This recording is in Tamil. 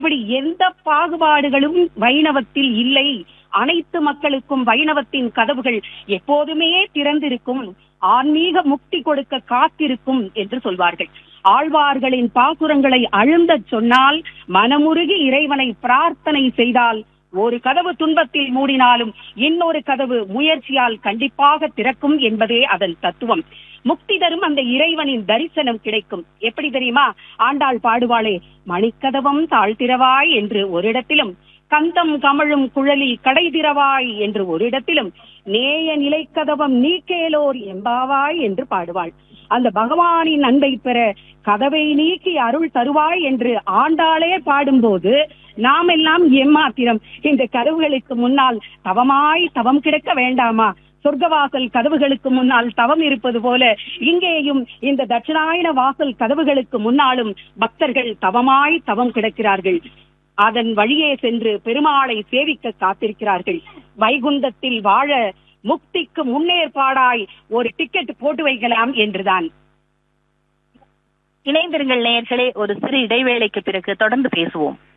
இப்படி எந்த பாகுபாடுகளும் வைணவத்தில் இல்லை அனைத்து மக்களுக்கும் வைணவத்தின் கதவுகள் எப்போதுமே திறந்திருக்கும் ஆன்மீக முக்தி கொடுக்க காத்திருக்கும் என்று சொல்வார்கள் ஆழ்வார்களின் பாசுரங்களை அழுந்தச் சொன்னால் மனமுருகி இறைவனை பிரார்த்தனை செய்தால் ஒரு கதவு துன்பத்தில் மூடினாலும் இன்னொரு கதவு முயற்சியால் கண்டிப்பாக திறக்கும் என்பதே அதன் தத்துவம் முக்தி தரும் அந்த இறைவனின் தரிசனம் கிடைக்கும் எப்படி தெரியுமா ஆண்டாள் பாடுவாளே மணிக்கதவம் தாழ்த்திரவாய் என்று ஒரு இடத்திலும் கந்தம் கமழும் குழலி கடை திறவாய் என்று ஒரு இடத்திலும் நேய நிலைக்கதவம் நீக்கேலோர் எம்பாவாய் என்று பாடுவாள் அந்த பகவானின் அன்பை பெற கதவை நீக்கி அருள் தருவாய் என்று ஆண்டாளே பாடும்போது நாம் எல்லாம் எம்மாத்திரம் இந்த கதவுகளுக்கு முன்னால் தவமாய் தவம் கிடக்க வேண்டாமா சொர்க்கவாசல் கதவுகளுக்கு முன்னால் தவம் இருப்பது போல இங்கேயும் இந்த தட்சிணாயன வாசல் கதவுகளுக்கு முன்னாலும் பக்தர்கள் தவமாய் தவம் கிடக்கிறார்கள் அதன் வழியே சென்று பெருமாளை சேவிக்க காத்திருக்கிறார்கள் வைகுந்தத்தில் வாழ முக்திக்கு முன்னேற்பாடாய் ஒரு டிக்கெட் போட்டு வைக்கலாம் என்றுதான் இணைந்திருங்கள் நேயர்களே ஒரு சிறு இடைவேளைக்கு பிறகு தொடர்ந்து பேசுவோம்